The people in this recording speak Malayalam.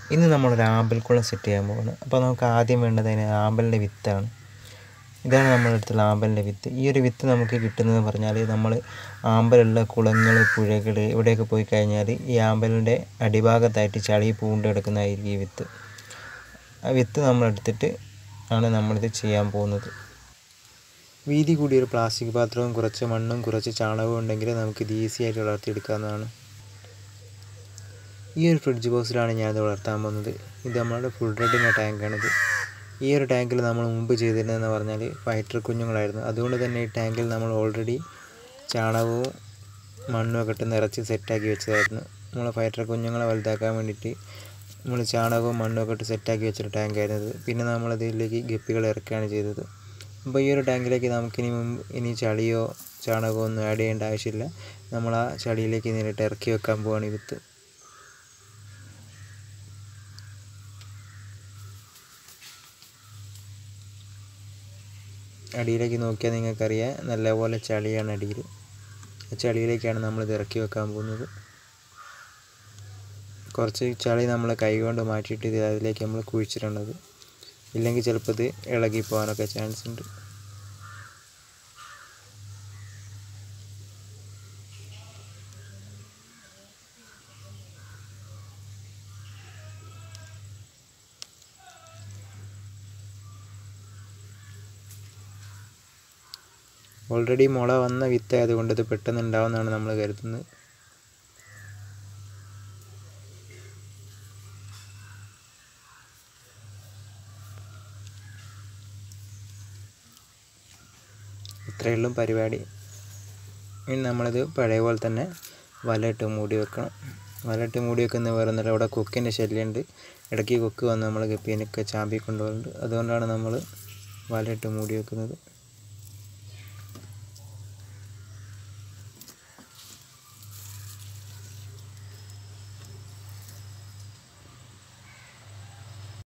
ഇന്ന് നമ്മളൊരു ആമ്പൽക്കുളം സെറ്റ് ചെയ്യാൻ പോവാണ് അപ്പോൾ നമുക്ക് ആദ്യം വേണ്ടത് അതിന് ആമ്പലിൻ്റെ വിത്താണ് ഇതാണ് നമ്മുടെ അടുത്തുള്ള ആമ്പലിൻ്റെ വിത്ത് ഈ ഒരു വിത്ത് നമുക്ക് കിട്ടുന്നതെന്ന് പറഞ്ഞാൽ നമ്മൾ ആമ്പലുള്ള കുളങ്ങൾ പുഴകൾ ഇവിടെയൊക്കെ പോയി കഴിഞ്ഞാൽ ഈ ആമ്പലിൻ്റെ അടിഭാഗത്തായിട്ട് ചളി പൂണ്ട് കിടക്കുന്നതായിരിക്കും ഈ വിത്ത് ആ വിത്ത് നമ്മളെടുത്തിട്ട് ആണ് നമ്മളിത് ചെയ്യാൻ പോകുന്നത് വീതി കൂടിയ ഒരു പ്ലാസ്റ്റിക് പാത്രവും കുറച്ച് മണ്ണും കുറച്ച് ചാണകവും ഉണ്ടെങ്കിൽ നമുക്കിത് ഈസി ആയിട്ട് വളർത്തിയെടുക്കാവുന്നതാണ് ഈ ഒരു ഫ്രിഡ്ജ് ബോക്സിലാണ് ഞാനിത് വളർത്താൻ പോകുന്നത് ഇത് നമ്മളുടെ ഫുൾ റെഡിൻ്റെ ടാങ്കാണിത് ഈ ഒരു ടാങ്കിൽ നമ്മൾ മുമ്പ് ചെയ്തിരുന്നതെന്ന് പറഞ്ഞാൽ ഫൈറ്റർ കുഞ്ഞുങ്ങളായിരുന്നു അതുകൊണ്ട് തന്നെ ഈ ടാങ്കിൽ നമ്മൾ ഓൾറെഡി ചാണകവും മണ്ണും ഒക്കെ ഇട്ട് നിറച്ച് സെറ്റാക്കി വെച്ചതായിരുന്നു നമ്മൾ ഫൈറ്റർ കുഞ്ഞുങ്ങളെ വലുതാക്കാൻ വേണ്ടിയിട്ട് നമ്മൾ ചാണകവും മണ്ണും ഒക്കെ ഇട്ട് സെറ്റാക്കി വെച്ചൊരു ടാങ്കായിരുന്നു ഇത് പിന്നെ നമ്മളതിലേക്ക് ഗപ്പികൾ ഇറക്കുകയാണ് ചെയ്തത് അപ്പോൾ ഈ ഒരു ടാങ്കിലേക്ക് നമുക്കിനി മുമ്പ് ഇനി ചളിയോ ചാണകമോ ഒന്നും ആഡ് ചെയ്യേണ്ട ആവശ്യമില്ല നമ്മൾ ആ ചളിയിലേക്ക് നേരിട്ട് ഇറക്കി വെക്കാൻ പോവാണ് ഈ വിത്ത് അടിയിലേക്ക് നോക്കിയാൽ നിങ്ങൾക്കറിയാം നല്ലപോലെ ചളിയാണ് അടിയിൽ ആ ചളിയിലേക്കാണ് നമ്മളിത് ഇറക്കി വെക്കാൻ പോകുന്നത് കുറച്ച് ചളി നമ്മൾ കൈകൊണ്ട് മാറ്റിയിട്ട് ഇത് അതിലേക്ക് നമ്മൾ കുഴിച്ചിടേണ്ടത് ഇല്ലെങ്കിൽ ചിലപ്പോൾ ഇത് ഇളകി പോകാനൊക്കെ ചാൻസ് ഉണ്ട് ഓൾറെഡി മുള വന്ന വിത്ത് ആയതുകൊണ്ട് ഇത് പെട്ടെന്ന് ഉണ്ടാവുമെന്നാണ് നമ്മൾ കരുതുന്നത് ഇത്രയേ ഉള്ളൂ പരിപാടി ഇനി നമ്മളിത് പഴയ പോലെ തന്നെ വലയിട്ട് മൂടി വെക്കണം വലയിട്ട് മൂടി വെക്കുന്ന വേറെ ഒന്നുമില്ല അവിടെ കൊക്കിൻ്റെ ശല്യമുണ്ട് ഇടയ്ക്ക് കൊക്ക് വന്ന് നമ്മൾ ഗപ്പീനൊക്കെ ചാമ്പി കൊണ്ടുപോകുന്നുണ്ട് അതുകൊണ്ടാണ് നമ്മൾ വലയിട്ട് മൂടി വെക്കുന്നത്